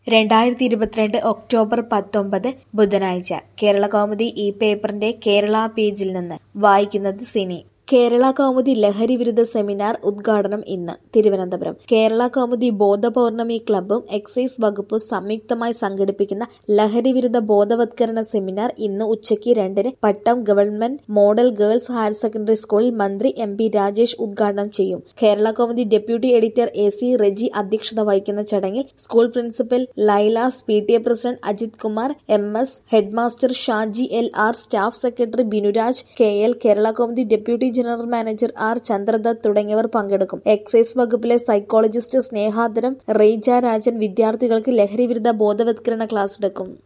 രണ്ടായിരത്തി ഇരുപത്തിരണ്ട് ഒക്ടോബർ പത്തൊമ്പത് ബുധനാഴ്ച കേരളകൗമുദി ഈ പേപ്പറിന്റെ കേരള പേജിൽ നിന്ന് വായിക്കുന്നത് സിനി കേരള കൗമുദി ലഹരി വിരുദ്ധ സെമിനാർ ഉദ്ഘാടനം ഇന്ന് തിരുവനന്തപുരം കേരള കൗമുദി ബോധപൗർണമി ക്ലബ്ബും എക്സൈസ് വകുപ്പും സംയുക്തമായി സംഘടിപ്പിക്കുന്ന ലഹരി വിരുദ്ധ ബോധവത്കരണ സെമിനാർ ഇന്ന് ഉച്ചയ്ക്ക് രണ്ടിന് Pattom government model girls higher secondary സ്കൂളിൽ മന്ത്രി എം പി രാജേഷ് ഉദ്ഘാടനം ചെയ്യും Kerala Kaumudi deputy editor A C Reji അധ്യക്ഷത വഹിക്കുന്ന ചടങ്ങിൽ school principal Lailas P T A president Ajith Kumar M S headmaster Shaji L R staff secretary Binuraj K L Kerala Kaumudi deputy general manager R Chandradath തുടങ്ങിയവർ പങ്കെടുക്കും എക്സൈസ് വകുപ്പിലെ സൈക്കോളജിസ്റ്റ് സ്നേഹാദരം റെയ്ജ രാജൻ വിദ്യാർത്ഥികൾക്ക് ലഹരി വിരുദ്ധ ബോധവത്കരണ ക്ലാസ് എടുക്കും